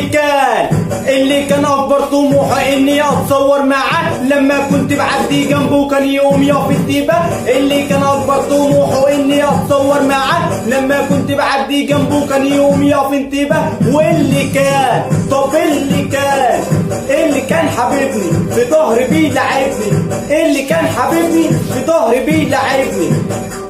كان اللي كان اكبر طموحه اني اتصور معاه لما كنت بعدي جنبه كان يقوم يقف الديبه اللي كان اكبر طموحه اني اتصور معاه لما كنت بعدي جنبه كان يقوم يقف انتباه واللي كان طب اللي كان اللي كان حبيبني في ظهري بيلعبني اللي كان حبيبني في ظهري بيلعبني